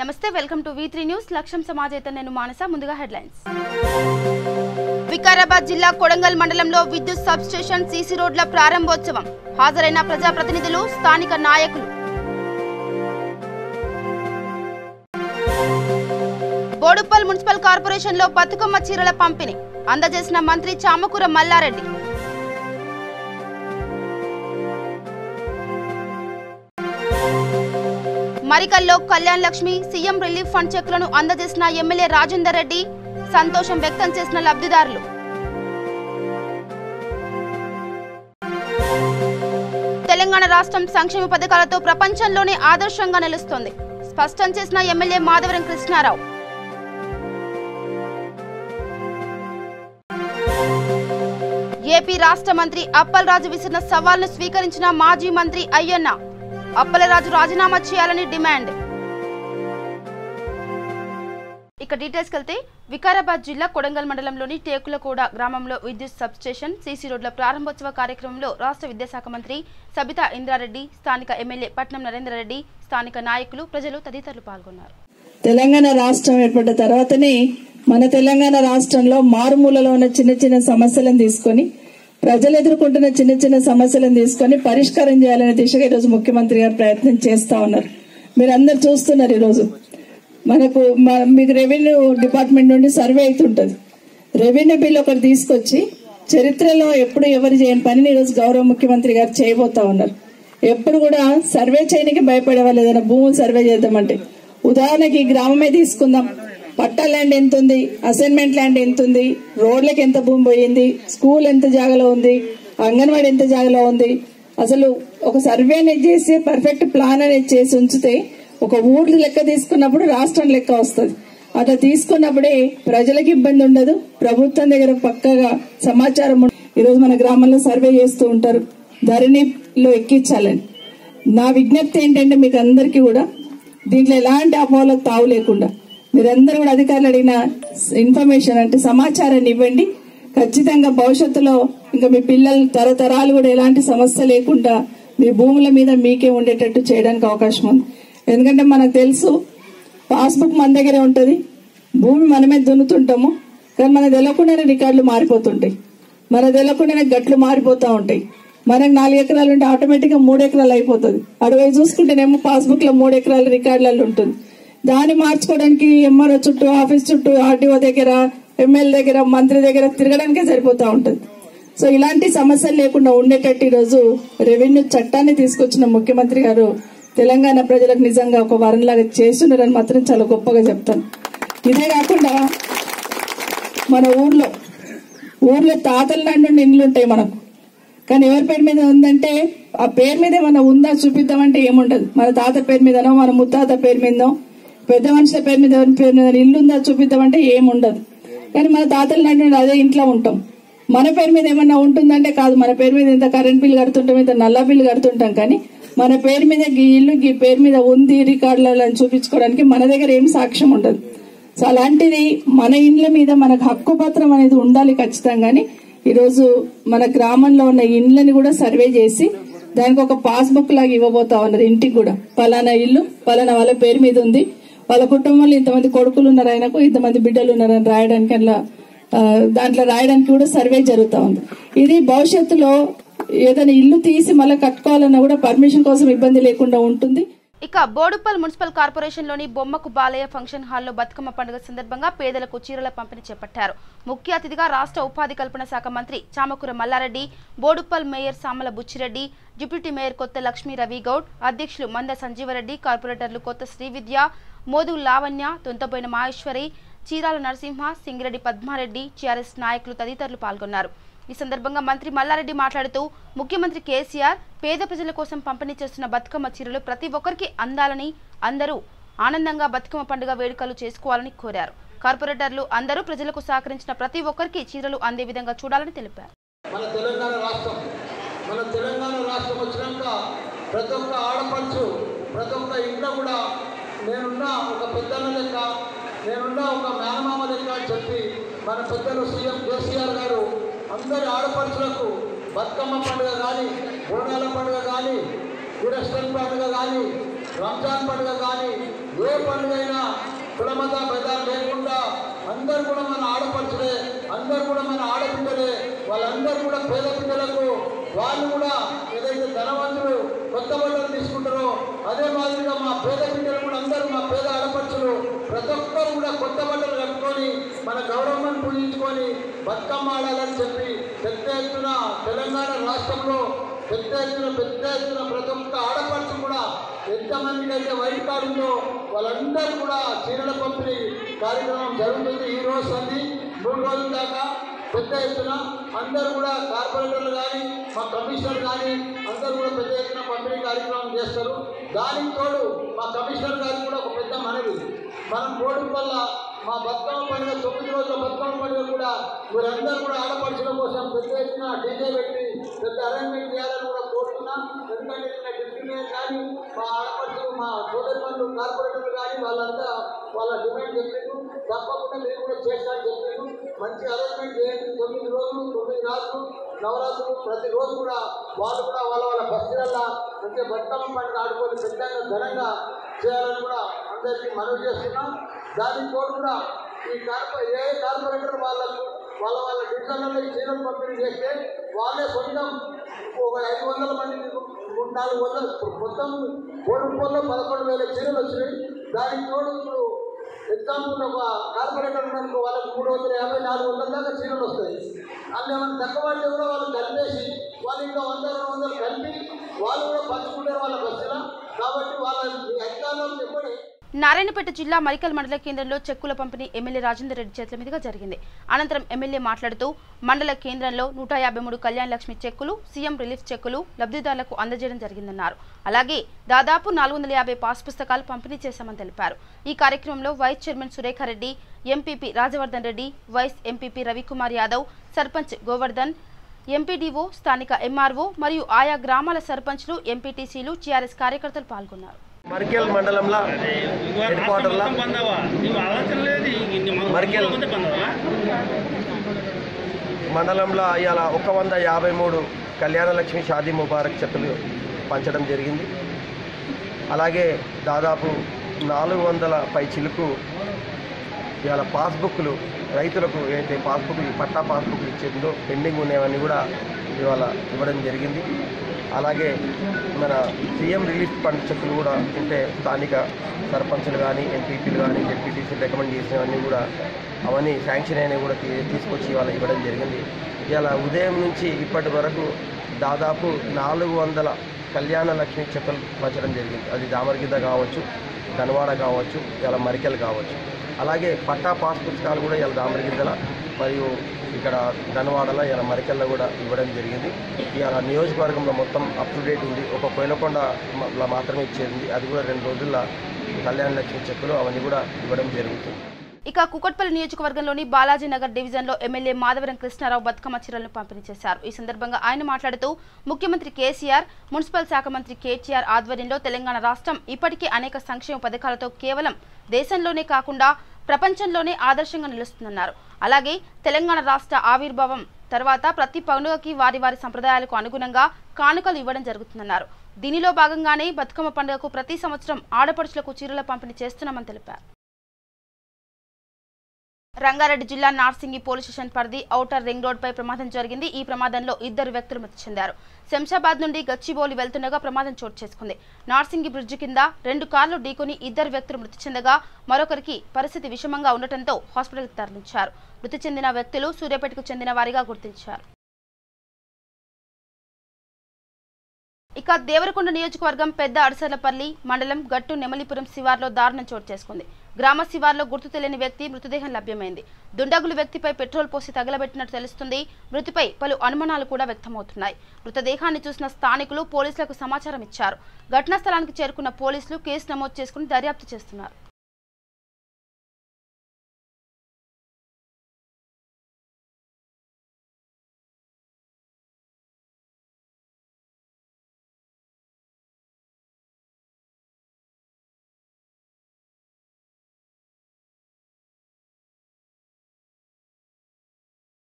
నమస్తే welcome to V three news లక్ష్యం సమాజ్ అయితే నేను మానస ముందుగా హెడ్లైన్స్ వికారాబాద్ జిల్లా కొడంగల్ మండలంలో విద్యుత్ సబ్ స్టేషన్ సీసీ రోడ్ల ప్రారంభోత్సవం హాజరైన ప్రజాప్రతినిధులు స్థానిక నాయకులు బోడుప్పల్ మున్సిపల్ కార్పొరేషన్ లో బతుకమ్మ చీరల పంపిణీ అందజేసిన మంత్రి చామకూర మల్లారెడ్డి మరికల్లో Kalyan Lakshmi CM relief fund చెక్లను అందజేసిన ఎమ్మెల్యే రాజేందర్ రెడ్డి సంతోషం వ్యక్తం చేసిన లబ్ధిదారులు తెలంగాణ రాష్ట్రం సంక్షేమ పథకాలతో ప్రపంచంలోనే ఆదర్శంగా నిలుస్తోంది స్పష్టం చేసిన ఎమ్మెల్యే మాధవరం కృష్ణారావు ఏపీ రాష్ట్ర మంత్రి అప్పలరాజు విసిరిన సవాల్ను స్వీకరించిన మాజీ మంత్రి అయ్యన్న అప్పలరాజు రాజీనామా చేయాలని డిమాండ్ ఇక డీటెయిల్స్ వెళ్తే వికారాబాద్ జిల్లా కొడంగల్ మండలంలోని టేకులకోడ గ్రామంలో విద్యుత్ సబ్ స్టేషన్ సీసీ రోడ్ల ప్రారంభోత్సవ కార్యక్రమంలో రాష్ట్ర విద్యాశాఖ మంత్రి సబితా ఇంద్రారెడ్డి స్థానిక ఎమ్మెల్యే పట్నం నరేంద్రరెడ్డి స్థానిక నాయకులు ప్రజలు తదితరులు పాల్గొన్నారు తెలంగాణ రాష్ట్రం ఏర్పడ్డ తర్వాతనే మన తెలంగాణ రాష్ట్రంలో మారుమూలలో ఉన్న చిన్న చిన్న సమస్యలను తీసుకొని ప్రజలు ఎదుర్కొంటున్న చిన్న చిన్న సమస్యలను తీసుకొని పరిష్కారం చేయాలనే దిశగా ఈరోజు ముఖ్యమంత్రి గారు ప్రయత్నం చేస్తా ఉన్నారు మీరు అందరు చూస్తున్నారు ఈరోజు మనకు మ- మీకు రెవెన్యూ డిపార్ట్మెంట్ నుండి సర్వే అవుతుంటది రెవెన్యూ బిల్ ఒకటి తీసుకొచ్చి చరిత్రలో ఎప్పుడు ఎవరు చేయని పనిని ఈరోజు గౌరవ ముఖ్యమంత్రి గారు చేయబోతా ఉన్నారు ఎప్పుడు కూడా సర్వే చేయడానికి భయపడేవాళ్ళు ఏదైనా భూములు సర్వే చేద్దామంటే ఉదాహరణకి ఈ గ్రామమే తీసుకుందాం పట్టా ల్యాండ్ ఎంత ఉంది అసైన్మెంట్ ల్యాండ్ ఎంత ఉంది రోడ్లకి ఎంత భూమి పోయింది స్కూల్ ఎంత జాగాలో ఉంది అంగన్వాడీ ఎంత జాగాలో ఉంది అసలు ఒక సర్వే అనేది చేసి పర్ఫెక్ట్ ప్లాన్ అనేది చేసి ఉంచితే ఒక ఊర్లు లెక్క తీసుకున్నప్పుడు రాష్ట్రం లెక్క వస్తుంది అట్లా తీసుకున్నప్పుడే ప్రజలకు ఇబ్బంది ఉండదు ప్రభుత్వం దగ్గర పక్కగా సమాచారం ఉండ- ఈరోజు మన గ్రామంలో సర్వే చేస్తూ ఉంటారు ధరణిలో ఎక్కించాలని నా విజ్ఞప్తి ఏంటంటే మీకు అందరికీ కూడా దీంట్లో ఎలాంటి అపోహలకు తావు లేకుండా మీరందరూ కూడా అధికారులు అడిగిన ఇన్ఫర్మేషన్ అంటే సమాచారాన్ని ఇవ్వండి ఖచ్చితంగా భవిష్యత్తులో ఇంకా మీ పిల్లలు తరతరాలు కూడా ఎలాంటి సమస్య లేకుండా మీ భూముల మీద మీకే ఉండేటట్టు చేయడానికి అవకాశం ఉంది ఎందుకంటే మనకు తెలుసు పాస్బుక్ మన దగ్గరే ఉంటది భూమి మనమే దున్నుతుంటాము కానీ మనకు తెలియకుండానే రికార్డులు మారిపోతుంటాయి మనకు తెలియకుండానే గట్లు మారిపోతా ఉంటాయి మనకు నాలుగు ఎకరాలు ఉంటే ఆటోమేటిక్ గా మూడు ఎకరాలు అయిపోతుంది అటువైపు చూసుకుంటేనేమో పాస్బుక్ లో మూడు ఎకరాల రికార్డులలో ఉంటుంది దాన్ని మార్చుకోవడానికి ఎంఆర్ఓ చుట్టూ ఆఫీస్ చుట్టూ ఆర్టీఓ దగ్గర ఎమ్మెల్యే దగ్గర మంత్రి దగ్గర తిరగడానికే సరిపోతా ఉంటుంది సో ఇలాంటి సమస్యలు లేకుండా ఉండేటట్టు ఈరోజు రెవెన్యూ చట్టాన్ని తీసుకొచ్చిన ముఖ్యమంత్రి గారు తెలంగాణ ప్రజలకు నిజంగా ఒక వరంలాగా చేస్తున్నారని మాత్రం చాలా గొప్పగా చెప్తాను ఇదే కాకుండా మన ఊర్లో ఊర్లో తాతల నాటి ఇండ్లు ఉంటాయి మనకు కానీ ఎవరి పేరు మీద ఉందంటే ఆ పేరు మీద ఏమన్నా ఉందా చూపిద్దామంటే ఏముండదు మన తాత పేరు మీదనో మన ముత్తాత పేరు మీదనో పెద్ద మనుషుల పేరు మీద ఎవరి పేరు మీద ఇల్లు ఉందా చూపిద్దామంటే ఏముండదు కానీ మన తాతల నాటి అదే ఇంట్లో ఉంటాం మన పేరు మీద ఏమన్నా ఉంటుందంటే కాదు మన పేరు మీద ఇంత కరెంట్ బిల్ కడుతుంటాం ఇంత నల్ల బిల్ కడుతుంటాం కానీ మన పేరు మీద ఈ ఇల్లు ఈ పేరు మీద ఉంది రికార్డులలో అని చూపించుకోవడానికి మన దగ్గర ఏం సాక్ష్యం ఉండదు సో అలాంటిది మన ఇండ్ల మీద మనకు హక్కు పత్రం అనేది ఉండాలి ఖచ్చితంగాని ఈరోజు మన గ్రామంలో ఉన్న ఇండ్లని కూడా సర్వే చేసి దానికి ఒక పాస్బుక్ లాగా ఇవ్వబోతా ఉన్నారు ఇంటికి కూడా పలానా ఇల్లు పలానా వాళ్ళ పేరు మీద ఉంది వాళ్ళ కుటుంబంలో ఇంతమంది కొడుకులు ఉన్నారు ఆయనకు ఇంతమంది బిడ్డలు ఉన్నారని రాయడానికి అట్లా ఆ, దాంట్లో రాయడానికి కూడా సర్వే జరుగుతా ఉంది ఇది భవిష్యత్తులో ఏదైనా ఇల్లు తీసి మళ్ళీ కట్టుకోవాలన్నా కూడా పర్మిషన్ కోసం ఇబ్బంది లేకుండా ఉంటుంది ఇక బోడుప్పల్ మున్సిపల్ కార్పొరేషన్ లోని బొమ్మకు బాలయ్య ఫంక్షన్ హాల్లో బతుకమ్మ పండుగ సందర్భంగా పేదలకు చీరల పంపిణీ చేపట్టారు ముఖ్య అతిథిగా రాష్ట్ర ఉపాధి కల్పన శాఖ మంత్రి Chamakura Mallareddy Boduppal mayor Samala Buchireddy deputy mayor Kotha Lakshmi Ravi Goud అధ్యక్షులు మంద సంజీవరెడ్డి కార్పొరేటర్లు కొత్త శ్రీవిద్య మోదు లావణ్య తొంతపోయిన మహేశ్వరి చీరాల నరసింహ సింగిరెడ్డి పద్మారెడ్డి టీఆర్ఎస్ నాయకులు తదితరులు పాల్గొన్నారు ఈ సందర్భంగా మంత్రి మల్లారెడ్డి మాట్లాడుతూ ముఖ్యమంత్రి కేసీఆర్ పేద ప్రజల కోసం పంపిణీ చేస్తున్న బతుకమ్మ చీరలు ప్రతి ఒక్కరికి అందాలని అందరూ ఆనందంగా బతుకమ్మ పండుగ వేడుకలు చేసుకోవాలని కోరారు కార్పొరేటర్లు అందరూ ప్రజలకు సహకరించిన ప్రతి ఒక్కరికి చీరలు అందే విధంగా చూడాలని తెలిపారు మన తెలంగాణ రాష్ట్రం మన తెలంగాణ రాష్ట్రం వచ్చినాక ప్రతి ఒక్క ఆడపడుచు ప్రతి ఒక్క ఇంట్లో కూడా నేనున్న ఒక పెద్దన్న లెక్క నేనున్న ఒక మేనమామ లెక్క అని చెప్పి మన పెద్దలు సీఎం కేసీఆర్ గారు అందరి ఆడపడుచులకు బతుకమ్మ పండుగ కానీ బోనాల పండుగ కానీ వీరష్టమి పండుగ కానీ రంజాన్ పండుగ కానీ ఏ పండుగ అయినా కులమత భేదాలు లేకుండా అందరూ కూడా మన ఆడపడుచులే అందరూ కూడా మన ఆడబిడ్డలే వాళ్ళందరూ కూడా పేద బిడ్డలకు వాళ్ళు కూడా ఏదైతే ధనవంతులు కొత్త బట్టలు తీసుకుంటారో అదే మాదిరిగా మా పేద బిడ్డలు కూడా అందరూ మా పేద ఆడపడుచులు ప్రతి ఒక్కరు కూడా కొత్త బట్టలు కట్టుకొని మన గౌరవాన్ని పూజించుకొని బతుకమ్మ ఆడాలని చెప్పి పెద్ద ఎత్తున తెలంగాణ రాష్ట్రంలో పెద్ద ఎత్తున పెద్ద ఎత్తున ప్రతి ఒక్క ఆడపడుచు కూడా ఎంతమందికి అయితే వైట్ కార్డు ఉందో వాళ్ళందరూ కూడా చీరల పంపిణీ కార్యక్రమం జరుగుతుంది ఈ రోజు సంది మూడు రోజుల దాకా పెద్ద ఎత్తున అందరూ కూడా కార్పొరేటర్లు కానీ మా కమిషనర్ కానీ అందరూ కూడా పెద్ద ఎత్తున పంపిణీ కార్యక్రమం చేస్తారు దానికి తోడు మా కమిషనర్ గారికి కూడా ఒక పెద్ద మనవి మనం పోవడం వల్ల మా బతుకమ్మ పండుగ తొమ్మిది రోజుల బతుకమ్మ పండుగ కూడా మీరందరూ కూడా ఆడపడుచుల కోసం పెద్ద ఎత్తున డీజే పెట్టి పెద్ద అరేంజ్మెంట్ చేయాలని కూడా కోరుతున్నాం ఎందుకంటే ఇక్కడ డిప్యూటీ మేయర్ కానీ మా ఆడపడుచులు మా సోదరి పనులు కార్పొరేటర్లు కానీ వాళ్ళంతా వాళ్ళ డిమాండ్ చెప్పారు తప్పకుండా మీరు కూడా చేస్తారని చెప్పారు మంచి అరేంజ్మెంట్ చేయండి తొమ్మిది రోజులు తొమ్మిది రాత్రులు నవరాత్రులు ప్రతిరోజు కూడా వాళ్ళు కూడా వాళ్ళ వాళ్ళ బస్తీలల్లో మంచిగా బతుకమ్మ పండుగ ఆడుకొని పెద్దగా ఘనంగా చేయాలని కూడా అందరికీ మనవి చేస్తున్నాం దానికి తోడు కూడా ఈ కార్పొ ఏ కార్పొరేటర్ వాళ్ళకు వాళ్ళ వాళ్ళ డివిజన్లలో ఈ చీరలు పంపిణీ చేస్తే వాళ్ళే సొంతం ఒక ఐదు వందల మంది మూడు నాలుగు వందలు మొత్తం కోడుకోల్లో పదకొండు వేల చీరలు వచ్చినాయి దానికి తోడు ఇప్పుడు ఎగ్జాంపుల్ ఒక కార్పొరేటర్ ఉన్నారనుకో వాళ్ళకి మూడు వందల యాభై నాలుగు వందల దాకా చీరలు వస్తాయి వాళ్ళు ఏమైనా తక్కువ అంటే కూడా వాళ్ళు కలిపేసి వాళ్ళు ఇంకా వంద రెండు వందలు కలిపి వాళ్ళు కూడా పంచుకుంటారు వాళ్ళ బస్సులో కాబట్టి వాళ్ళ ఈ అధికారులు చెప్పండి నారాయణపేట జిల్లా మరికల్ మండల కేంద్రంలో చెక్కుల పంపిణీ ఎమ్మెల్యే రాజేందర్ రెడ్డి చేతుల మీదుగా జరిగింది అనంతరం ఎమ్మెల్యే మాట్లాడుతూ మండల కేంద్రంలో నూట యాభై మూడు కళ్యాణ లక్ష్మి చెక్కులు సీఎం రిలీఫ్ చెక్కులు లబ్ధిదారులకు అందజేయడం జరిగిందన్నారు అలాగే దాదాపు నాలుగు వందల యాభై పాస్ పుస్తకాలు పంపిణీ చేశామని తెలిపారు ఈ కార్యక్రమంలో vice chairman Surekhareddy MPP Rajavardhan Reddy vice MPP Ravikumar Yadav sarpanch Govardhan MPDO స్థానిక ఎంఆర్ఓ మరియు ఆయా గ్రామాల సర్పంచ్లు ఎంపీటీసీలు టీఆర్ఎస్ కార్యకర్తలు పాల్గొన్నారు మర్కెల్ మండలంలో హెడ్ క్వార్టర్లో మర్కెల్ మండలంలో ఇవాళ ఒక వంద యాభై మూడు కళ్యాణ లక్ష్మి షాదీ ముబారక్ చెక్కులు పంచడం జరిగింది అలాగే దాదాపు నాలుగు వందల పై చిలుకు ఇవాళ పాస్బుక్లు రైతులకు ఏదైతే పాస్బుక్ పట్టా పాస్బుక్ ఇచ్చిందో పెండింగ్ ఉన్నవన్నీ కూడా ఇవాళ ఇవ్వడం జరిగింది అలాగే మన సీఎం రిలీఫ్ ఫండ్ చెక్కులు కూడా ఉంటే స్థానిక సర్పంచులు కానీ ఎంపీపీలు కానీ జెడ్పీటీసీలు రికమెండ్ చేసినవన్నీ కూడా అవన్నీ శాంక్షన్ అయినవి కూడా తీ- తీసుకొచ్చి ఇవాళ ఇవ్వడం జరిగింది ఇవాళ ఉదయం నుంచి ఇప్పటి వరకు దాదాపు నాలుగు వందల కళ్యాణ లక్ష్మి చెక్కులు పంచడం జరిగింది అది దామరగిద్ద కావచ్చు ధనవాడ కావచ్చు ఇలా మరికెల్ కావచ్చు అలాగే పట్టా పాస్ పుస్తకాలు కూడా ఇలా దామరగిద్దల మరియు ఇక్కడ ధనవాడలో ఇలా మరికెల్లో కూడా ఇవ్వడం జరిగింది ఇవాళ నియోజకవర్గంలో మొత్తం అప్ టు డేట్ ఉంది ఒక కోయిలకొండలో మాత్రమే ఇచ్చేది అది కూడా రెండు రోజుల్లో కళ్యాణ లక్ష్మి చెక్కులు అవన్నీ కూడా ఇవ్వడం జరుగుతుంది ఇక కుకట్పల్లి నియోజకవర్గంలోని బాలాజీ నగర్ డివిజన్లో ఎమ్మెల్యే మాధవరం కృష్ణారావు బతుకమ్మ చీరలను పంపిణీ చేశారు ఈ సందర్భంగా ఆయన మాట్లాడుతూ ముఖ్యమంత్రి కేసీఆర్ మున్సిపల్ శాఖ మంత్రి కేటీఆర్ ఆధ్వర్యంలో తెలంగాణ రాష్ట్రం ఇప్పటికే అనేక సంక్షేమ పథకాలతో కేవలం దేశంలోనే కాకుండా ప్రపంచంలోనే ఆదర్శంగా నిలుస్తుందన్నారు అలాగే తెలంగాణ రాష్ట్ర ఆవిర్భావం తర్వాత ప్రతి పండుగకి వారి వారి సంప్రదాయాలకు అనుగుణంగా కానుకలు ఇవ్వడం జరుగుతుందన్నారు దీనిలో భాగంగానే బతుకమ్మ పండుగకు ప్రతి సంవత్సరం ఆడపడుచులకు చీరల పంపిణీ చేస్తున్నామని తెలిపారు రంగారెడ్డి జిల్లా నార్సింగి పోలీస్ స్టేషన్ పరిధి ఔటర్ రింగ్ రోడ్ పై ప్రమాదం జరిగింది ఈ ప్రమాదంలో ఇద్దరు వ్యక్తులు మృతి చెందారు శంషాబాద్ నుండి గచ్చిబౌలి వెళ్తుండగా ప్రమాదం చోటు చేసుకుంది నార్సింగి బ్రిడ్జి కింద రెండు కార్లు ఢీకొని ఇద్దరు వ్యక్తులు మృతి చెందగా మరొకరికి పరిస్థితి విషమంగా ఉండటంతో హాస్పిటల్కి తరలించారు మృతి చెందిన వ్యక్తులు సూర్యాపేటకు చెందిన వారిగా గుర్తించారు ఇక దేవరకొండ నియోజకవర్గం పెద్ద అడసర్లపల్లి మండలం గట్టు నెమలిపురం శివార్లో దారుణం చోటు చేసుకుంది గ్రామ శివార్లో గుర్తు తెలియని వ్యక్తి మృతదేహం లభ్యమైంది దుండగులు వ్యక్తిపై పెట్రోల్ పోసి తగలబెట్టినట్టు తెలుస్తుంది మృతిపై పలు అనుమానాలు కూడా వ్యక్తమవుతున్నాయి మృతదేహాన్ని చూసిన స్థానికులు పోలీసులకు సమాచారం ఇచ్చారు ఘటనా స్థలానికి చేరుకున్న పోలీసులు కేసు నమోదు చేసుకుని దర్యాప్తు చేస్తున్నారు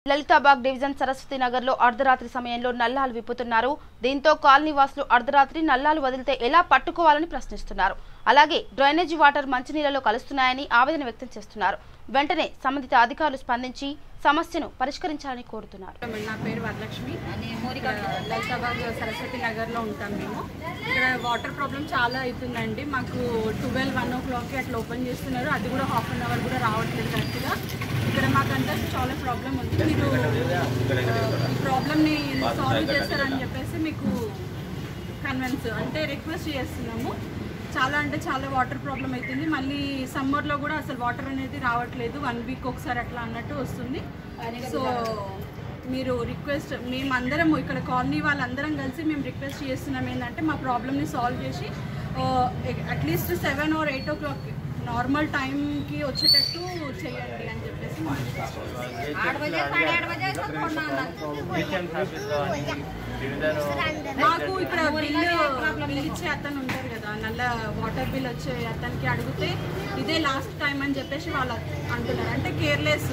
లలితాబాగ్ డివిజన్ సరస్వతి నగర్ లో అర్ధరాత్రి సమయంలో నల్లాలు విప్పుతున్నారు దీంతో కాలనీ వాసులు అర్ధరాత్రి నల్లాలు వదిలితే ఎలా పట్టుకోవాలని ప్రశ్నిస్తున్నారు అలాగే డ్రైనేజీ వాటర్ మంచినీళ్లలో కలుస్తున్నాయని ఆవేదన వ్యక్తం చేస్తున్నారు వెంటనే సంబంధిత అధికారులు స్పందించి సమస్యను పరిష్కరించాలని కోరుతున్నారు నా పేరు వరలక్ష్మి ఇక్కడ లలితాబాగ్ సరస్వతి నగర్లో ఉంటాం మేము ఇక్కడ వాటర్ ప్రాబ్లం చాలా అవుతుందండి మాకు ట్వెల్వ్ వన్ ఓ క్లాక్కి అట్లా ఓపెన్ చేస్తున్నారు అది కూడా హాఫ్ అన్ అవర్ కూడా రావట్లేదు కరెక్ట్గా ఇక్కడ మాకంతా చాలా ప్రాబ్లం ఉంది మీరు ప్రాబ్లమ్ని సాల్వ్ చేస్తారని చెప్పేసి మీకు కన్వెన్స్ అంటే రిక్వెస్ట్ చేస్తున్నాము చాలా అంటే చాలా వాటర్ ప్రాబ్లం అవుతుంది మళ్ళీ సమ్మర్లో కూడా అసలు వాటర్ అనేది రావట్లేదు వన్ వీక్ ఒకసారి అట్లా అన్నట్టు వస్తుంది సో మీరు రిక్వెస్ట్ మేమందరం ఇక్కడ కాలనీ వాళ్ళందరం కలిసి మేము రిక్వెస్ట్ చేస్తున్నాం ఏంటంటే మా ప్రాబ్లమ్ని సాల్వ్ చేసి at least seven or eight o'clock normal టైంకి వచ్చేటట్టు చేయండి అని చెప్పేసి మా request. మాకు ఇక్కడ బిల్లు బిల్ ఇచ్చే అతను ఉంటారు కదా నల్ల వాటర్ బిల్ వచ్చే అతనికి అడిగితే ఇదే లాస్ట్ టైం అని చెప్పేసి వాళ్ళు అంటున్నారు అంటే కేర్లెస్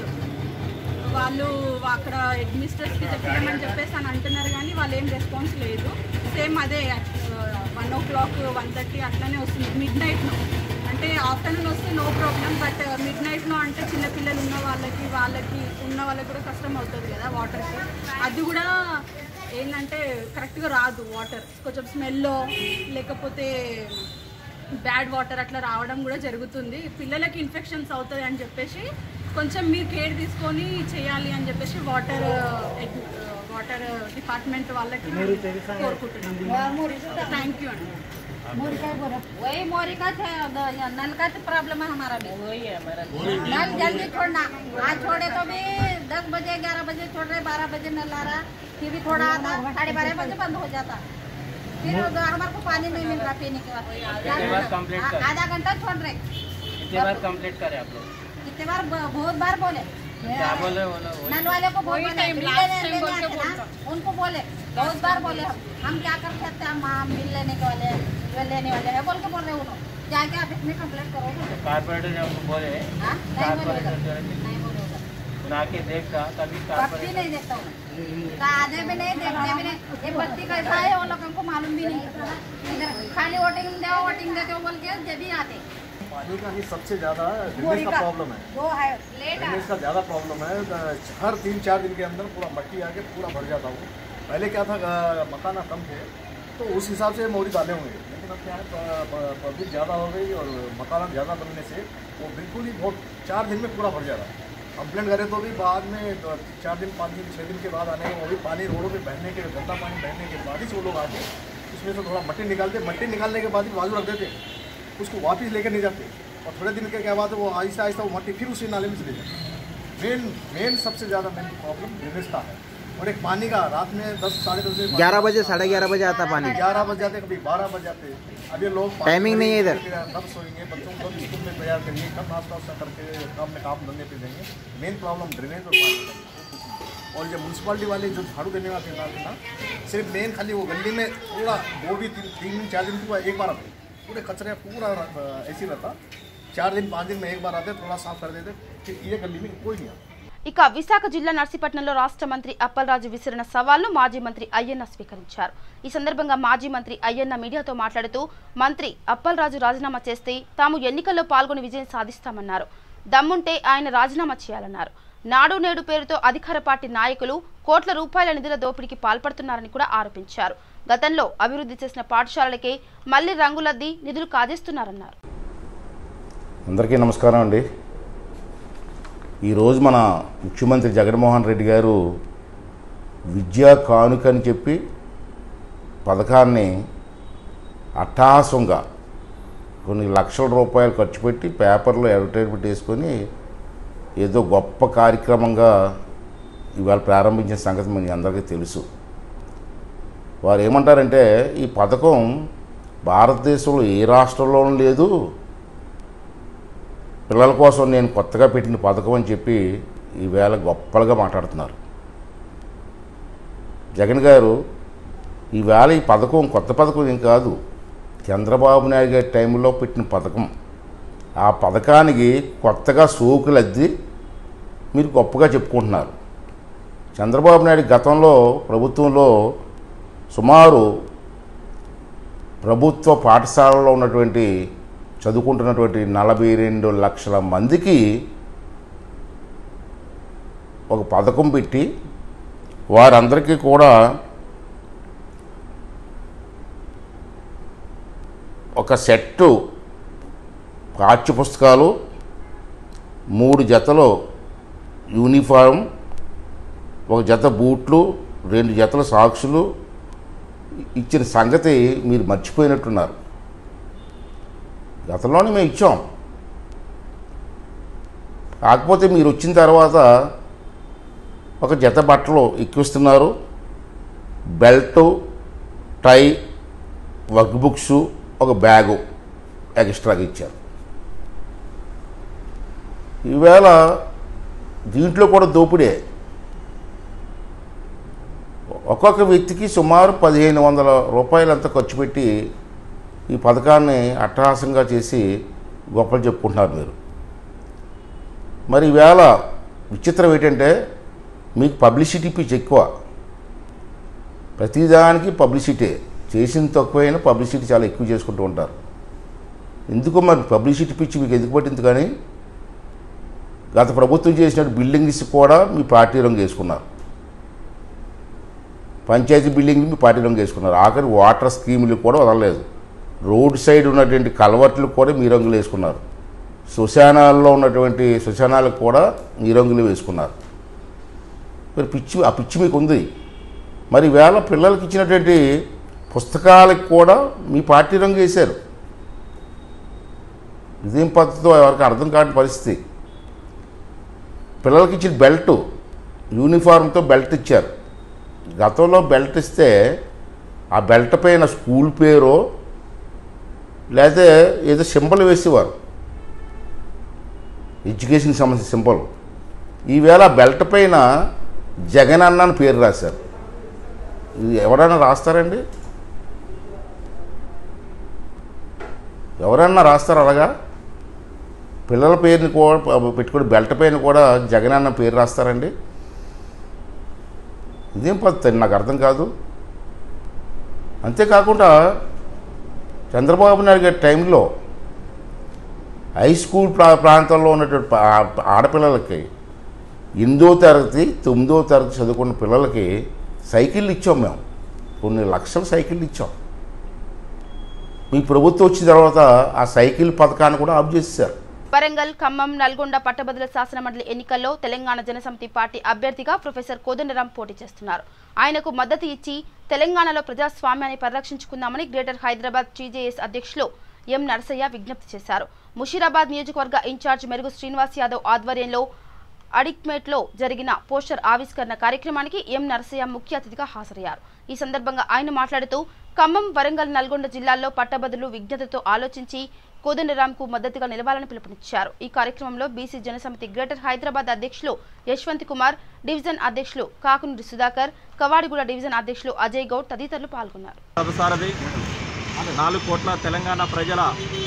వాళ్ళు అక్కడ అడ్మినిస్ట్రేట్స్కి చెప్పామని చెప్పేసి అని అంటున్నారు కానీ వాళ్ళు ఏం రెస్పాన్స్ లేదు సేమ్ అదే one o'clock one thirty అట్లనే వస్తుంది మిడ్ నైట్లో అంటే ఆఫ్టర్నూన్ వస్తే నో ప్రాబ్లం బట్ మిడ్ నైట్లో అంటే చిన్నపిల్లలు ఉన్న వాళ్ళకి వాళ్ళకి ఉన్న వాళ్ళకి కూడా కష్టం అవుతుంది కదా వాటర్కి అది కూడా ఏంటంటే కరెక్ట్గా రాదు వాటర్ కొంచెం స్మెల్లో లేకపోతే బ్యాడ్ వాటర్ అట్లా రావడం కూడా జరుగుతుంది పిల్లలకి ఇన్ఫెక్షన్స్ అవుతాయి అని చెప్పేసి కొంచెం మీరు కేర్ తీసుకొని చేయాలి అని చెప్పేసి వాటర్ వాటర్ డిపార్ట్మెంట్ వాళ్ళకి కోరుకుంటున్నాం థ్యాంక్ యూ అండి वही मोरी का थे द- नल का तो प्रॉब्लम है हमारा भी वही है हमारा नल जल्दी छोड़ना आज छोड़े तो भी दस बजे ग्यारह बजे छोड़ रहे बारह बजे नल आ रहा फिर भी थोड़ा आता साढ़े बारह बजे बंद हो जाता फिर उधर हमारे को पानी नहीं मिल रहा पीने के बाद आ- आधा घंटा छोड़ रहे कितने बार कंप्लीट करें आप लोग कितने बार ब- बहुत बार बोले क्या बोल रहे हो बोलो वही नल वाले को बोले time, बिल last लेने- time लेने बोल के आते ना, बोलता। उनको बोले बहुत बार बोले हम हम क्या कर सकते हैं हम हम बिल लेने के वाले हैं बिल लेने वाले हैं बोल के बोल रहे उन्होंने जाके आप इसमें कंप्लेंट करो बोले। कारपोरेटर ने आपको बोले हाँ? नहीं बोले उधर। कारपोरेटर जो है, नहीं बोले उधर। ना के देखता तभी बत्ती कारपोरेटर नहीं देखता हूँ आधे भी नहीं देखते भी नहीं ये बत्ती कैसा है वो लोगों को मालूम भी नहीं इधर खाली वोटिंग दो वोटिंग देते हो बोल के जब भी आते पानी का ही सबसे ज़्यादा ड्रेनेज का प्रॉब्लम है वो है लेट ड्रेनेज का ज़्यादा प्रॉब्लम है हर तीन चार दिन के अंदर पूरा मट्टी आके पूरा भर जाता हूँ पहले क्या था अ, मकाना कम थे तो उस हिसाब से मोरी डाले हुए लेकिन अब क्या है प- प- पब्लिक ज़्यादा हो गई और मकाना ज़्यादा बनने से वो बिल्कुल ही बहुत चार दिन में पूरा भर जा रहा है कंप्लेंट करें तो भी बाद में द- चार दिन पाँच दिन छः दिन के बाद आने वो भी पानी रोडों पे बहने के गंदा पानी बहने के बाद ही से वो लोग आके उसमें से थोड़ा मट्टी निकालते मट्टी निकालने के बाद ही बाजू रख देते उसको वापस लेकर नहीं जाते और थोड़े दिन के क्या बाद वो आहिस्ता आहिस्ता वो मट्टी फिर उसी नाले में चले जाते मेन मेन सबसे ज़्यादा मेन प्रॉब्लम ड्रेनेज का है और एक पानी का रात में दस साढ़े दस बजे ग्यारह बजे साढ़े ग्यारह बजे आता पानी ग्यारह बज जाते कभी बारह बज जाते अब ये लोग पानी टाइमिंग नहीं है इधर। भरेंगे, कब सोएंगे बच्चों को कब स्कूल में तैयार करिए कब नाश्ता वास्ता करके काम में काम धंधे पे देंगे मेन प्रॉब्लम ड्रेनेज और पानी का है। और जो म्यूनसिपालिटी वाले जो झाड़ू देने वाले थे ना सिर्फ मेन खाली वो गली में पूरा दो भी तीन तीन दिन चार दिन पूरा एक बार आते पूरे कचरे पूरा अ, ऐसे ही रहता चार दिन पाँच दिन में एक बार आते थोड़ा साफ कर देते फिर ये गली में कोई नहीं आता ఇక విశాఖ జిల్లా నర్సీపట్నంలో రాష్ట్ర మంత్రి అప్పలరాజు విసిరిన సవాల్ను మాజీ మంత్రి అయ్యన్న స్వీకరించారు ఈ సందర్భంగా మాజీ మంత్రి అయ్యన్న మీడియాతో మాట్లాడుతూ మంత్రి అప్పలరాజు రాజీనామా చేస్తే తాము ఎన్నికల్లో పాల్గొని విజయం సాధిస్తామన్నారు దమ్ముంటే ఆయన రాజీనామా చేయాలన్నారు నాడు నేడు పేరుతో అధికార పార్టీ నాయకులు కోట్ల రూపాయల నిధుల దోపిడీకి పాల్పడుతున్నారని కూడా ఆరోపించారు గతంలో అభివృద్ధి చేసిన పాఠశాలలకే మళ్లీ రంగులద్ది నిధులు కాజేస్తున్నారన్నారు అందరికీ నమస్కారం అండి ఈరోజు మన ముఖ్యమంత్రి జగన్మోహన్ రెడ్డి గారు విద్యా కానుక అని చెప్పి పథకాన్ని అట్టహాసంగా కొన్ని లక్షల రూపాయలు ఖర్చు పెట్టి పేపర్లో అడ్వర్టైజ్మెంట్ వేసుకొని ఏదో గొప్ప కార్యక్రమంగా ఇవాళ ప్రారంభించిన సంగతి మనకి అందరికీ తెలుసు వారు ఏమంటారంటే ఈ పథకం భారతదేశంలో ఏ రాష్ట్రంలోనూ లేదు పిల్లల కోసం నేను కొత్తగా పెట్టిన పథకం అని చెప్పి ఈవేళ గొప్పలుగా మాట్లాడుతున్నారు జగన్ గారు ఈవేళ ఈ పథకం కొత్త పథకం ఏం కాదు చంద్రబాబు నాయుడు గారి టైంలో పెట్టిన పథకం ఆ పథకానికి కొత్తగా సోకులు అద్ది మీరు గొప్పగా చెప్పుకుంటున్నారు చంద్రబాబు నాయుడు గతంలో ప్రభుత్వంలో సుమారు ప్రభుత్వ పాఠశాలలో ఉన్నటువంటి చదువుకుంటున్నటువంటి నలభై రెండు లక్షల మందికి ఒక పథకం పెట్టి వారందరికీ కూడా ఒక సెట్టు పాఠ్య పుస్తకాలు మూడు జతలు యూనిఫామ్ ఒక జత బూట్లు రెండు జతల సాక్సులు ఇచ్చిన సంగతి మీరు మర్చిపోయినట్టున్నారు గతంలోనే మేము ఇచ్చాం కాకపోతే మీరు వచ్చిన తర్వాత ఒక జత బట్టలు ఎక్కిస్తున్నారు బెల్టు టై వర్క్ బుక్స్ ఒక బ్యాగు ఎక్స్ట్రాగా ఇచ్చారు ఈవేళ దీంట్లో కూడా దోపిడే ఒక్కొక్క వ్యక్తికి సుమారు పదిహేను వందల రూపాయలంతా ఖర్చు పెట్టి ఈ పథకాన్ని అట్టహాసంగా చేసి గొప్పలు చెప్పుకుంటున్నారు మీరు మరి ఈవేళ విచిత్రం ఏంటంటే మీకు పబ్లిసిటీ పిచ్ ఎక్కువ ప్రతిదానికి పబ్లిసిటీ చేసిన తక్కువైనా పబ్లిసిటీ చాలా ఎక్కువ చేసుకుంటూ ఉంటారు ఎందుకు మరి పబ్లిసిటీ పిచ్చి మీకు ఎందుకు పట్టింది కానీ గత ప్రభుత్వం చేసినట్టు బిల్డింగ్స్ కూడా మీ పార్టీ రంగు వేసుకున్నారు పంచాయతీ బిల్డింగ్ మీ పార్టీ రంగు వేసుకున్నారు ఆఖరి వాటర్ స్కీములు కూడా వదలలేదు రోడ్ సైడ్ ఉన్నటువంటి కలవట్లు కూడా మీ రంగులు వేసుకున్నారు శ్మశానాల్లో ఉన్నటువంటి శ్మశానాలకు కూడా మీ రంగులు వేసుకున్నారు మరి పిచ్చి ఆ పిచ్చి మీకు ఉంది మరి వేళ పిల్లలకి ఇచ్చినటువంటి పుస్తకాలకు కూడా మీ పార్టీ రంగు వేశారు ఇదేం పద్ధతితో ఎవరికి అర్థం కాని పరిస్థితి పిల్లలకి ఇచ్చిన బెల్ట్ యూనిఫామ్తో బెల్ట్ ఇచ్చారు గతంలో బెల్ట్ ఇస్తే ఆ బెల్ట్ పైన స్కూల్ పేరో లేకపోతే ఏదో సింబల్ వేసేవారు ఎడ్యుకేషన్ సంబంధించిన సింబల్ ఈవేళ ఆ బెల్ట్ పైన జగన్ అన్న అని పేరు రాశారు ఇది ఎవరైనా రాస్తారండి ఎవరన్నా రాస్తారు అలాగా పిల్లల పేరుని కూడా పెట్టుకుని బెల్ట్ పైన కూడా జగన్ అన్న పేరు రాస్తారండి ఇదేం పద్ధతి నాకు అర్థం కాదు అంతేకాకుండా చంద్రబాబు నాయుడు గారి టైంలో హై స్కూల్ ప్రా ప్రాంతంలో ఉన్నటువంటి పా- ఆడపిల్లలకి ఎనిమిదో తరగతి తొమ్మిదో తరగతి చదువుకున్న పిల్లలకి సైకిళ్ళు ఇచ్చాం మేము కొన్ని లక్షల సైకిళ్ళు ఇచ్చాం మీ ప్రభుత్వం వచ్చిన తర్వాత ఆ సైకిల్ పథకాన్ని కూడా ఆఫ్ చేసేసారు వరంగల్ ఖమ్మం నల్గొండ పట్టభద్రుల శాసనమండలి ఎన్నికల్లో తెలంగాణ జనసమితి పార్టీ అభ్యర్థిగా ప్రొఫెసర్ కోదండరాం పోటీ చేస్తున్నారు ఆయనకు మద్దతు ఇచ్చి తెలంగాణలో ప్రజాస్వామ్యాన్ని పరిరక్షించుకుందామని గ్రేటర్ హైదరాబాద్ టీజేఎస్ అధ్యక్షులు ఎం నరసయ్య విజ్ఞప్తి చేశారు ముషీరాబాద్ నియోజకవర్గ ఇన్ఛార్జ్ మెరుగు శ్రీనివాస్ యాదవ్ ఆధ్వర్యంలో అడిక్మేట్లో జరిగిన పోస్టర్ ఆవిష్కరణ కార్యక్రమానికి ఎం నరసయ్య ముఖ్య అతిథిగా హాజరయ్యారు ఈ సందర్భంగా ఆయన మాట్లాడుతూ ఖమ్మం వరంగల్ నల్గొండ జిల్లాల్లో పట్టభద్రులు విజ్ఞతతో ఆలోచించి కోదండరాంకు మద్దతుగా నిలవాలని పిలుపునిచ్చారు ఈ కార్యక్రమంలో బీసీ జనసమితి గ్రేటర్ హైదరాబాద్ అధ్యక్షులు యశ్వంత్ కుమార్ డివిజన్ అధ్యక్షులు కాకునూరి సుధాకర్ కవాడిగూడ డివిజన్ అధ్యక్షులు అజయ్ గౌడ్ తదితరులు పాల్గొన్నారు రథసారథి నాలుగు కోట్ల తెలంగాణ ప్రజల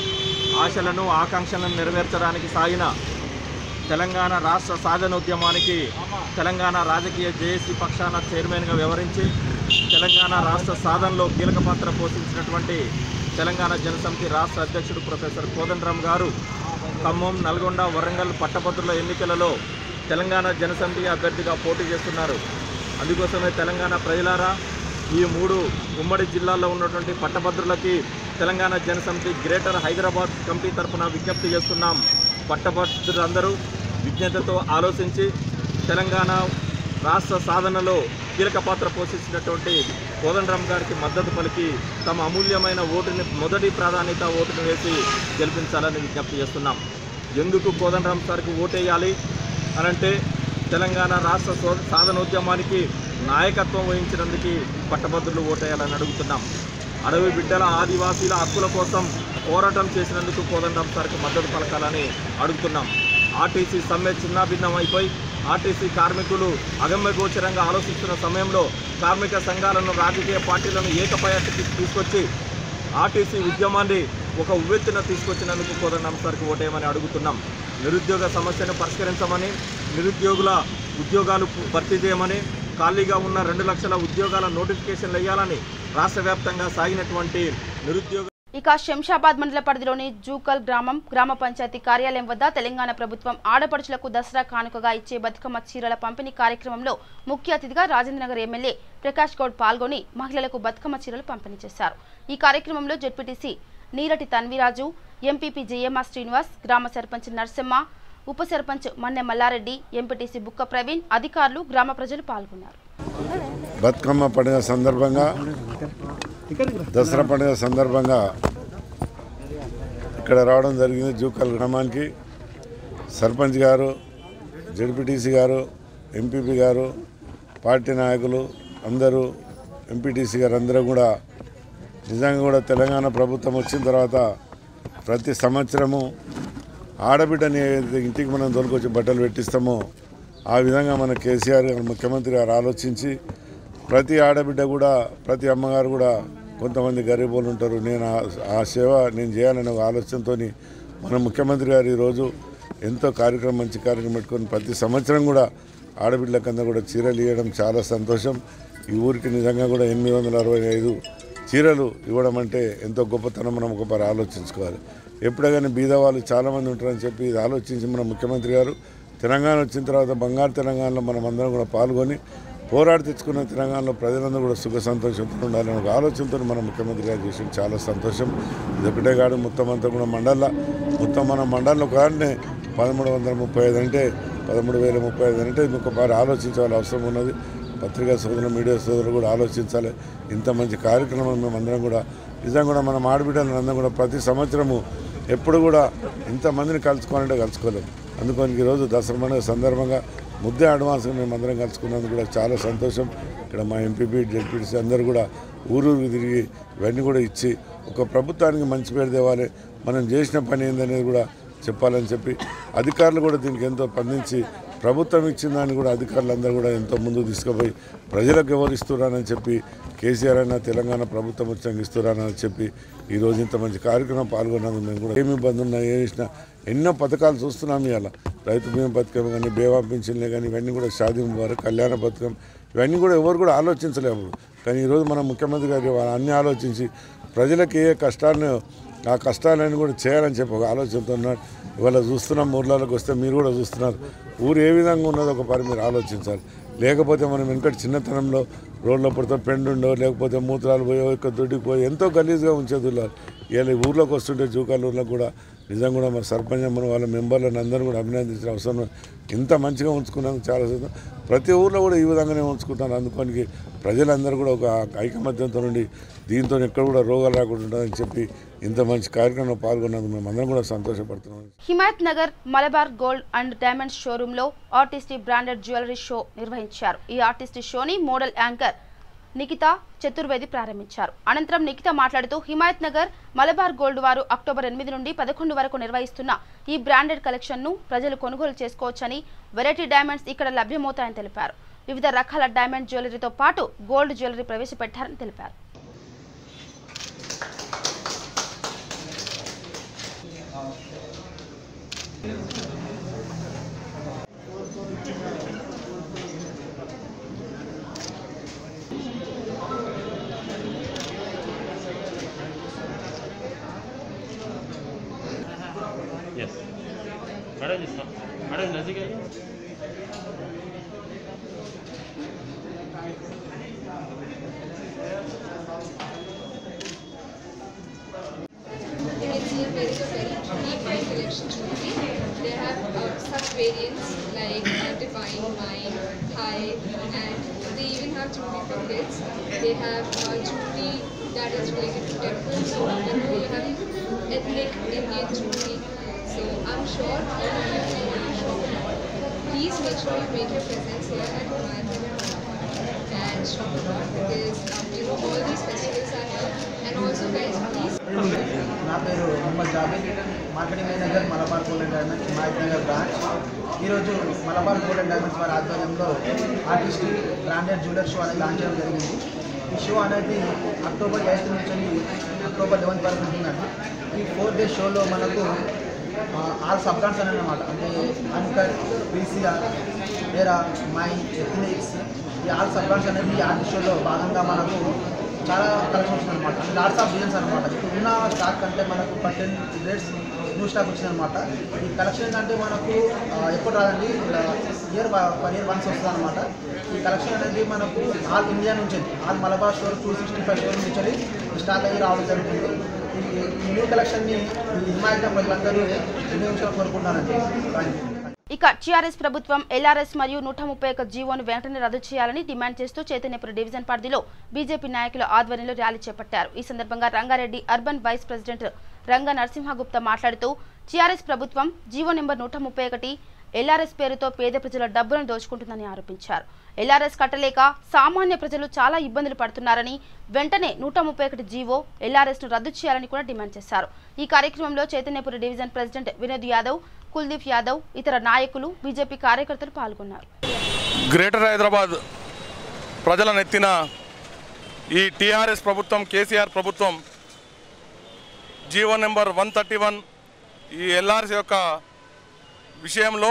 ఆశలను ఆకాంక్షలను నెరవేర్చడానికి సాగిన తెలంగాణ రాష్ట్ర సాధనోద్యమానికి తెలంగాణ రాజకీయ జేఏసీ పక్షాన చైర్మన్గా వ్యవహరించి తెలంగాణ రాష్ట్ర సాధనలో కీలక పాత్ర పోషించినటువంటి తెలంగాణ జనసమితి రాష్ట్ర అధ్యక్షుడు ప్రొఫెసర్ కోదండరామ్ గారు ఖమ్మం నల్గొండ వరంగల్ పట్టభద్రుల ఎన్నికలలో తెలంగాణ జనసమితి అభ్యర్థిగా పోటీ చేస్తున్నారు అందుకోసమే తెలంగాణ ప్రజలారా ఈ మూడు ఉమ్మడి జిల్లాల్లో ఉన్నటువంటి పట్టభద్రులకి తెలంగాణ జనసమితి గ్రేటర్ హైదరాబాద్ కమిటీ తరఫున విజ్ఞప్తి చేస్తున్నాం పట్టభద్రులందరూ విజ్ఞతతో ఆలోచించి తెలంగాణ రాష్ట్ర సాధనలో కీలక పాత్ర పోషించినటువంటి కోదండరామ్ గారికి మద్దతు పలికి తమ అమూల్యమైన ఓటుని మొదటి ప్రాధాన్యత ఓటును వేసి గెలిపించాలని విజ్ఞప్తి చేస్తున్నాం ఎందుకు కోదండరామ్ సార్కి ఓటేయాలి అనంటే తెలంగాణ రాష్ట్ర సో- సాధనోద్యమానికి నాయకత్వం వహించినందుకు పట్టభద్రులు ఓటేయాలని అడుగుతున్నాం అడవి బిడ్డల ఆదివాసీల హక్కుల కోసం పోరాటం చేసినందుకు కోదండరామ్ సార్కి మద్దతు పలకాలని అడుగుతున్నాం ఆర్టీసీ సమ్మె చిన్నాభిన్నం అయిపోయి ఆర్టీసీ కార్మికులు అగమ్య గోచరంగా ఆలోచిస్తున్న సమయంలో కార్మిక సంఘాలను రాజకీయ పార్టీలను ఏకపయానికి తీసుకొచ్చి ఆర్టీసీ ఉద్యమాన్ని ఒక ఉవ్వెత్తున తీసుకొచ్చినందుకు కోదండం సార్కి ఓటేయమని అడుగుతున్నాం నిరుద్యోగ సమస్యను పరిష్కరించమని నిరుద్యోగుల ఉద్యోగాలు పు- భర్తీ చేయమని ఖాళీగా ఉన్న రెండు లక్షల ఉద్యోగాల నోటిఫికేషన్లు వేయాలని రాష్ట్ర వ్యాప్తంగా సాగినటువంటి నిరుద్యోగ ఇక శంషాబాద్ మండల పరిధిలోని జూకల్ గ్రామం గ్రామ పంచాయతీ కార్యాలయం వద్ద తెలంగాణ ప్రభుత్వం ఆడపడుచులకు దసరా కానుకగా ఇచ్చే బతుకమ్మ చీరల పంపిణీ కార్యక్రమంలో ముఖ్య అతిథిగా రాజేంద్రనగర్ ఎమ్మెల్యే ప్రకాష్ గౌడ్ పాల్గొని మహిళలకు బతుకమ్మ చీరలు పంపిణీ చేశారు ఈ కార్యక్రమంలో జెడ్పీటీసీ నీరటి తన్విరాజు ఎంపీపీ జయమ్మ శ్రీనివాస్ గ్రామ సర్పంచ్ నరసింహ ఉప సర్పంచ్ మన్నె మల్లారెడ్డి ఎంపీటీసీ బుక్క ప్రవీణ్ అధికారులు గ్రామ ప్రజలు పాల్గొన్నారు బతుకమ్మ పండుగ సందర్భంగా దసరా పండుగ సందర్భంగా ఇక్కడ రావడం జరిగింది జూకల్ గ్రామానికి సర్పంచ్ గారు జడ్పీటీసీ గారు ఎంపీపీ గారు పార్టీ నాయకులు అందరూ ఎంపీటీసీ గారు అందరూ కూడా నిజంగా కూడా తెలంగాణ ప్రభుత్వం వచ్చిన తర్వాత ప్రతి సంవత్సరము ఆడబిడ్డని ఏదైతే ఇంటికి మనం తోలుకొచ్చి బట్టలు పెట్టిస్తామో ఆ విధంగా మన కేసీఆర్ గారు ముఖ్యమంత్రి గారు ఆలోచించి ప్రతి ఆడబిడ్డ కూడా ప్రతి అమ్మగారు కూడా కొంతమంది గరీబులు ఉంటారు నేను ఆ- ఆ సేవ నేను చేయాలనే ఒక ఆలోచనతో మన ముఖ్యమంత్రి గారు ఈరోజు ఎంతో కార్యక్రమం మంచి కార్యక్రమం పెట్టుకొని ప్రతి సంవత్సరం కూడా ఆడబిడ్డలకంతా కూడా చీరలు ఇవ్వడం చాలా సంతోషం ఈ ఊరికి నిజంగా కూడా ఎనిమిది వందల అరవై ఐదు చీరలు ఇవ్వడం అంటే ఎంతో గొప్పతనం మనం ఒకసారి ఆలోచించుకోవాలి ఎప్పుడే కానీ బీద వాళ్ళు చాలామంది ఉంటారని చెప్పి ఇది ఆలోచించి మన ముఖ్యమంత్రి గారు తెలంగాణ వచ్చిన తర్వాత బంగారు తెలంగాణలో మనం అందరం కూడా పాల్గొని పోరాడి తెచ్చుకున్న తెలంగాణలో ప్రజలందరూ కూడా సుఖ సంతోషంతో ఉండాలని ఒక ఆలోచనతో మన ముఖ్యమంత్రి గారు చేసిన చాలా సంతోషం ఇది ఒకటే కాదు మొత్తం అంతా కూడా మండల మొత్తం మన మండలంలో కానీ పదమూడు వందల ముప్పై ఐదు అంటే పదమూడు వేల ముప్పై ఐదు అంటే ఇంకొకసారి ఆలోచించాల్సిన అవసరం ఉన్నది పత్రికా సోదరులు మీడియా సోదరులు కూడా ఆలోచించాలి ఇంత మంచి కార్యక్రమం మేమందరం కూడా నిజంగా కూడా మనం ఆడబిడ్డలను అందరం కూడా ప్రతి సంవత్సరము ఎప్పుడు కూడా ఇంతమందిని కలుసుకోవాలంటే కలుసుకోలేము అందుకని ఈరోజు దసరా పండుగ సందర్భంగా ముద్దే అడ్వాన్స్గా మేము అందరం కలుసుకున్నందుకు కూడా చాలా సంతోషం ఇక్కడ మా ఎంపీపీ జెడ్పీటీసీ అందరూ కూడా ఊరూరికి తిరిగి ఇవన్నీ కూడా ఇచ్చి ఒక ప్రభుత్వానికి మంచి పేరు తేవాలి మనం చేసిన పని ఏందనేది కూడా చెప్పాలని చెప్పి అధికారులు కూడా దీనికి ఎంతో స్పందించి ప్రభుత్వం ఇచ్చిన దాన్ని కూడా అధికారులందరూ కూడా ఎంతో ముందుకు తీసుకుపోయి ప్రజలకు ఎవరు ఇస్తున్నారని చెప్పి కేసీఆర్ అయినా తెలంగాణ ప్రభుత్వం వచ్చాక ఇస్తున్నారని చెప్పి ఈరోజు ఇంత మంచి కార్యక్రమం పాల్గొన్నందుకు మేము కూడా ఏమి ఇబ్బంది ఉన్నా ఏ చేసినా ఎన్నో పథకాలు చూస్తున్నాం ఇవాళ రైతు బీమా పథకం కానీ బేవా పింఛన్లే కానీ ఇవన్నీ కూడా షాదీ ముబారక్ కళ్యాణ పథకం ఇవన్నీ కూడా ఎవరు కూడా ఆలోచించలేము కానీ ఈరోజు మన ముఖ్యమంత్రి గారు అన్నీ ఆలోచించి ప్రజలకు ఏ కష్టాన్ని ఆ కష్టాలను కూడా చేయాలని చెప్పి ఒక ఆలోచనతో ఉన్నారు ఇవాళ చూస్తున్నాం ఊర్లలోకి వస్తే మీరు కూడా చూస్తున్నారు ఊరు ఏ విధంగా ఉన్నదో ఒక పని మీరు ఆలోచించాలి లేకపోతే మనం వెనకటి చిన్నతనంలో రోడ్ల పడితే పెండుండో లేకపోతే మూత్రాలు పోయో ఇక్కడ దొడ్డికి పోయి ఎంతో గలీజ్గా ఉంచేది ఇలా ఇలా ఊర్లోకి వస్తుంటే జూకాలూరులో కూడా నిజంగా కూడా మన సర్పంచ్ మన వాళ్ళ మెంబర్లను అందరూ కూడా అభినందించిన అవసరం ఉంది. ఇంత మంచిగా ఉంచుకున్నందుకు చాలా సంతోషం. ప్రతి ఊర్లో కూడా ఈ విధంగానే ఉంచుకుంటారు అందుకని ప్రజలందరూ కూడా ఒక ఐకమత్యంతో నుండి దీంతో ఎక్కడ కూడా రోగాలు రాకుండా ఉంటుందని చెప్పి ఇంత మంచి కార్యక్రమంలో పాల్గొన్నందుకు మేము అందరం కూడా సంతోషపడుతున్నాం Himayat Nagar Malabar gold and diamonds షోరూంలో ఆర్టిస్టీ బ్రాండెడ్ జ్యువెలరీ షో నిర్వహించారు ఈ ఆర్టిస్టీ షోని మోడల్ యాంకర్ నిఖిత చతుర్వేది ప్రారంభించారు అనంతరం నిఖిత మాట్లాడుతూ హిమాయత్ నగర్ మలబార్ గోల్డ్ వారు అక్టోబర్ ఎనిమిది నుండి పదకొండు వరకు నిర్వహిస్తున్న ఈ బ్రాండెడ్ కలెక్షన్ను ప్రజలు కొనుగోలు చేసుకోవచ్చని వెరైటీ డైమండ్స్ ఇక్కడ లభ్యమవుతాయని తెలిపారు వివిధ రకాల డైమండ్ జ్యువెలరీతో పాటు గోల్డ్ జ్యువెలరీ ప్రవేశపెట్టారని తెలిపారు Yes. Madam, is Madam, नजदीक आइए It's a very, very refined collection jewelry. They have uh, such variants like uh, Divine, Mine, High, and they even have jewelry for kids. They have uh, jewelry that is related to temples. So you know you have ethnic Indian jewelry. So I'm sure all of you who want to shop please make sure you make your presence here at Humayun and shop a lot because um, you know all these festivals are here. And also guys, please నా పేరు Mohammed Jabir marketing manager Malabar gold and diamonds Himayat Nagar branch ఈరోజు Malabar gold and diamonds వారి ఆధ్వర్యంలో artist branded jeweller show అనేది launch చేయడం జరిగింది ఈ show అనేది అక్టోబర్ ఎయిత్ నుంచి అక్టోబర్ లెవెన్త్ వరకు ఉంటుందండి ఈ ఫోర్ డేస్ షోలో మనకు ఆ, ఆల్ సబ్ కాన్స్ అని అనమాట అంటే అన్కట్ పీసీఆర్ వేరా మైండ్ ఎథనిక్స్ ఈ ఆల్ సబ్ కాన్స్ అనేది ఈ ఆర్ట్ షోలో భాగంగా మనకు చాలా కలెక్షన్ వచ్చింది అనమాట అంటే లాట్స్ ఆఫ్ డిజైన్స్ అనమాట ఇప్పుడు ఉన్న స్టాక్ కంటే మనకు ఒక టెన్ రేట్స్ న్యూ స్టాక్ వచ్చింది అనమాట ఈ కలెక్షన్ అంటే మనకు ఆ, ఎప్పుడు రాదండి ఇయర్ పర్ ఇయర్ వన్స్ వస్తుంది అనమాట ఈ కలెక్షన్ అనేది మనకు ఆల్ ఇండియా నుంచి all Malabar store two sixty five store నుంచి ఈ స్టాక్ అయ్యి రావడం జరుగుతుంది ఈ ఈ న్యూ కలెక్షన్ని ఈ హిమాయత ప్రజలందరూ వినియోగించాలని కోరుకుంటున్నానండి థ్యాంక్ యూ ఇక టీఆర్ఎస్ ప్రభుత్వం ఎల్ఆర్ఎస్ మరియు నూట ముప్పై ఒక్క జీవోను వెంటనే రద్దు చేయాలని డిమాండ్ చేస్తూ చైతన్యపుర డివిజన్ పరిధిలో బీజేపీ నాయకుల ఆధ్వర్యంలో ర్యాలీ చేపట్టారు ఈ సందర్భంగా రంగారెడ్డి అర్బన్ వైస్ ప్రెసిడెంట్ రంగ నరసింహగుప్తా మాట్లాడుతూ టీఆర్ఎస్ ప్రభుత్వం జీవో నెంబర్ నూట ముప్పై ఒకటి ఎల్ఆర్ఎస్ పేరుతో పేద ప్రజల డబ్బులను దోచుకుంటుందని ఆరోపించారు ఎల్ఆర్ఎస్ కట్టలేక సామాన్య ప్రజలు చాలా ఇబ్బందులు పడుతున్నారని వెంటనే నూట ముప్పై ఒకటి జీవో ఎల్ఆర్ఎస్ ను రద్దు చేయాలని కూడా డిమాండ్ చేశారు ఈ కార్యక్రమంలో చైతన్యపురి డివిజన్ ప్రెసిడెంట్ వినోద్ యాదవ్ కుల్దీప్ యాదవ్ ఇతర నాయకులు బీజేపీ కార్యకర్తలు పాల్గొన్నారు గ్రేటర్ హైదరాబాద్ ప్రజల నెత్తిన ఈ టీఆర్ఎస్ ప్రభుత్వం కేసీఆర్ ప్రభుత్వం GO number one thirty one ఈ ఎల్ఆర్ఎస్ యొక్క విషయంలో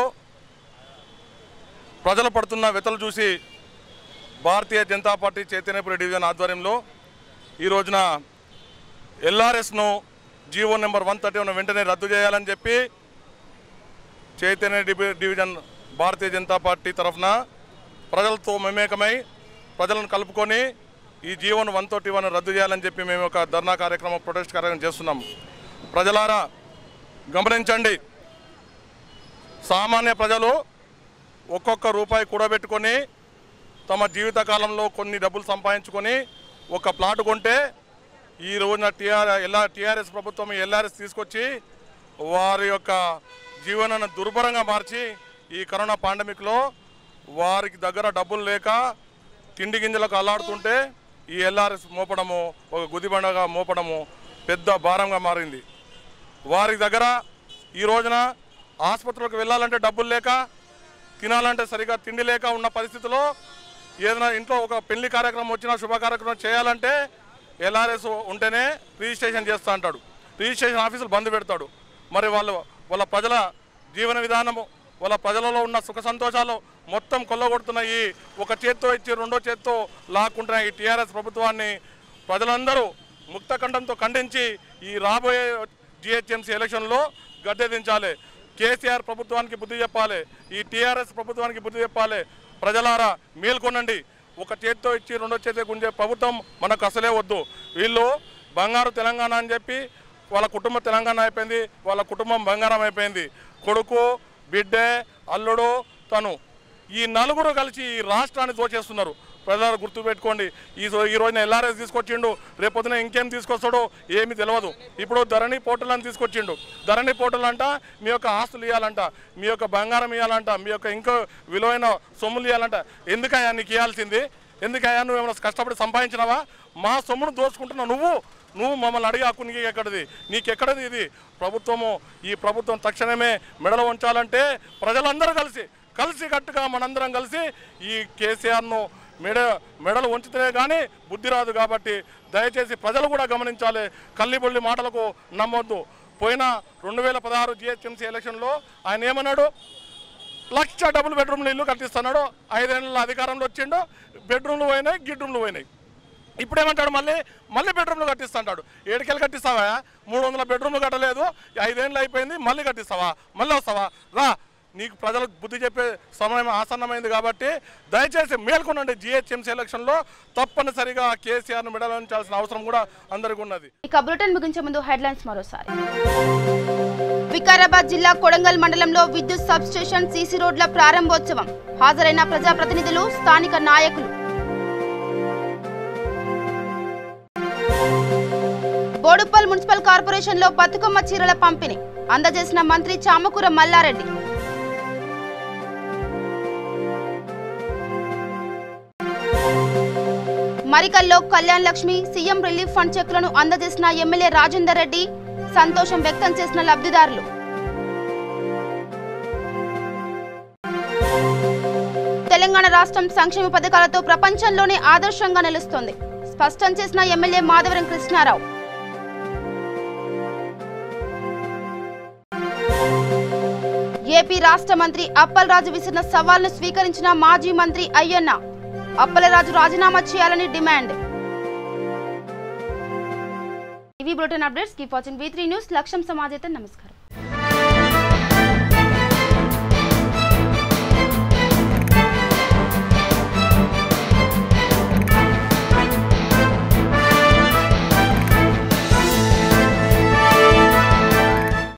ప్రజలు పడుతున్న వెతలు చూసి భారతీయ జనతా పార్టీ చైతన్యపురి డివిజన్ ఆధ్వర్యంలో ఈ రోజున ఎల్ఆర్ఎస్ను GO number one thirty one వెంటనే రద్దు చేయాలని చెప్పి చైతన్య డివి- డివిజన్ భారతీయ జనతా పార్టీ తరఫున ప్రజలతో మమేకమై ప్రజలను కలుపుకొని ఈ జీవోను వన్ థర్టీ వన్ రద్దు చేయాలని చెప్పి మేము ఒక ధర్నా కార్యక్రమం ప్రొటెస్ట్ కార్యక్రమం చేస్తున్నాం ప్రజలారా గమనించండి సామాన్య ప్రజలు ఒక్కొక్క రూపాయి కూడబెట్టుకొని తమ జీవిత కాలంలో కొన్ని డబ్బులు సంపాదించుకొని ఒక ప్లాట్ కొంటే ఈ రోజున టీఆర్ ఎల్ఆ టీఆర్ఎస్ ప్రభుత్వం ఈ ఎల్ఆర్ఎస్ తీసుకొచ్చి వారి యొక్క జీవనాన్ని దుర్భరంగా మార్చి ఈ కరోనా పాండమిక్లో వారికి దగ్గర డబ్బులు లేక తిండి గింజలకు అల్లాడుతుంటే ఈ ఎల్ఆర్ఎస్ మోపడము ఒక గుదిబండగా మోపడము పెద్ద భారంగా మారింది వారి దగ్గర ఈ రోజున ఆసుపత్రులకు వెళ్ళాలంటే డబ్బులు లేక తినాలంటే సరిగా తిండి లేక ఉన్న పరిస్థితిలో ఏదైనా ఇంట్లో ఒక పెళ్లి కార్యక్రమం వచ్చినా శుభ కార్యక్రమం చేయాలంటే ఎల్ఆర్ఎస్ ఉంటేనే రిజిస్ట్రేషన్ చేస్తా అంటాడు రిజిస్ట్రేషన్ ఆఫీసులు బంద్ పెడతాడు మరి వాళ్ళు వాళ్ళ ప్రజల జీవన విధానము వాళ్ళ ప్రజలలో ఉన్న సుఖ సంతోషాలు మొత్తం కొల్లగొడుతున్న ఈ ఒక చేత్తో ఇచ్చి రెండో చేత్తో లాక్కుంటున్న ఈ టీఆర్ఎస్ ప్రభుత్వాన్ని ప్రజలందరూ ముక్తఖండంతో ఖండించి ఈ రాబోయే జిహెచ్ఎంసీ ఎలక్షన్లో గద్దె దించాలి కేసీఆర్ ప్రభుత్వానికి బుద్ధి చెప్పాలి ఈ టీఆర్ఎస్ ప్రభుత్వానికి బుద్ధి చెప్పాలి ప్రజలారా మేల్కొనండి ఒక చేత్తో ఇచ్చి రెండో చేతితో గుంజే ప్రభుత్వం మనకు అసలే వద్దు వీళ్ళు బంగారు తెలంగాణ అని చెప్పి వాళ్ళ కుటుంబం తెలంగాణ అయిపోయింది వాళ్ళ కుటుంబం బంగారం అయిపోయింది కొడుకు బిడ్డే అల్లుడు తను ఈ నలుగురు కలిసి ఈ రాష్ట్రాన్ని దోచేస్తున్నారు ప్రజలు గుర్తుపెట్టుకోండి ఈ సో- ఈ రోజున ఎల్ఆర్ఎస్ తీసుకొచ్చిండు రేపొద్దున ఇంకేం తీసుకొస్తాడో ఏమీ తెలియదు ఇప్పుడు ధరణి పోర్టల్ అని తీసుకొచ్చిండు ధరణి పోర్టల్ అంట మీ యొక్క ఆస్తులు ఇవ్వాలంట మీ యొక్క బంగారం ఇవ్వాలంట మీ యొక్క ఇంకో విలువైన సొమ్ములు ఇవ్వాలంట ఎందుకయ్యా నీకు ఇవ్వాల్సింది ఎందుకయ్యా నువ్వు ఏమైనా కష్టపడి సంపాదించినావా మా సొమ్మును దోచుకుంటున్నావు నువ్వు నువ్వు మమ్మల్ని అడిగి హక్కు నీకు ఎక్కడిది నీకు ఎక్కడిది ఇది ప్రభుత్వము ఈ ప్రభుత్వం తక్షణమే మెడలు ఉంచాలంటే ప్రజలందరూ కలిసి కలిసి కట్టుగా మనందరం కలిసి ఈ కేసీఆర్ను మెడ మెడలు ఉంచితేనే కానీ బుద్ధి రాదు కాబట్టి దయచేసి ప్రజలు కూడా గమనించాలి కల్లిబొల్లి మాటలకు నమ్మొద్దు పోయిన రెండు వేల పదహారు జిహెచ్ఎంసీ ఎలక్షన్లో ఆయన ఏమన్నాడు లక్ష డబుల్ బెడ్రూమ్లు ఇల్లు కట్టిస్తున్నాడు ఐదేళ్ళ అధికారంలో వచ్చిండు బెడ్రూమ్లు పోయినాయి గిడ్రూమ్లు పోయినాయి ఇప్పుడు ఏమంటాడు మళ్ళీ మళ్ళీ బెడ్రూమ్లు కట్టిస్తాడు ఏడుకెళ్ళి కట్టిస్తావా మూడు వందల బెడ్రూమ్లు కట్టలేదు ఐదేళ్ళు అయిపోయింది మళ్ళీ కట్టిస్తావా మళ్ళీ వస్తావా రా నీకు ప్రజలకు బుద్ధి చెప్పే సమయం ఆసన్నమైంది కాబట్టి దయచేసి మేల్కొనండి జిహెచ్ఎంసీ ఎలక్షన్లో తప్పనిసరిగా కేసీఆర్ను మెడలించాల్సిన అవసరం కూడా అందరికీ ఉన్నది ఇక బులెటిన్ ముగించే ముందు హెడ్లైన్స్ మరోసారి వికారాబాద్ జిల్లా కొడంగల్ మండలంలో విద్యుత్ సబ్ స్టేషన్ సీసీ రోడ్ల ప్రారంభోత్సవం హాజరైన ప్రజాప్రతినిధులు స్థానిక నాయకులు బోడుప్పల్ మున్సిపల్ కార్పొరేషన్ లో బతుకమ్మ చీరల పంపిణీ అందజేసిన మంత్రి చామకూర మల్లారెడ్డి మరికల్లో Kalyan Lakshmi CM relief fund చెక్కులను అందజేసిన ఎమ్మెల్యే రాజేందర్ రెడ్డి సంతోషం వ్యక్తం చేసిన లబ్ధిదారులు తెలంగాణ రాష్ట్రం సంక్షేమ పథకాలతో ప్రపంచంలోనే ఆదర్శంగా నిలుస్తోంది స్పష్టం చేసిన ఎమ్మెల్యే మాధవరం కృష్ణారావు ఏపీ రాష్ట్ర మంత్రి అప్పలరాజు విసిరిన సవాల్ను స్వీకరించిన మాజీ మంత్రి అయ్యన్న అప్పలరాజు రాజీనామా చేయాలని డిమాండ్ ఇవి bulletin updates keep watching V three news లక్ష్యం సమాజేత నమస్కారం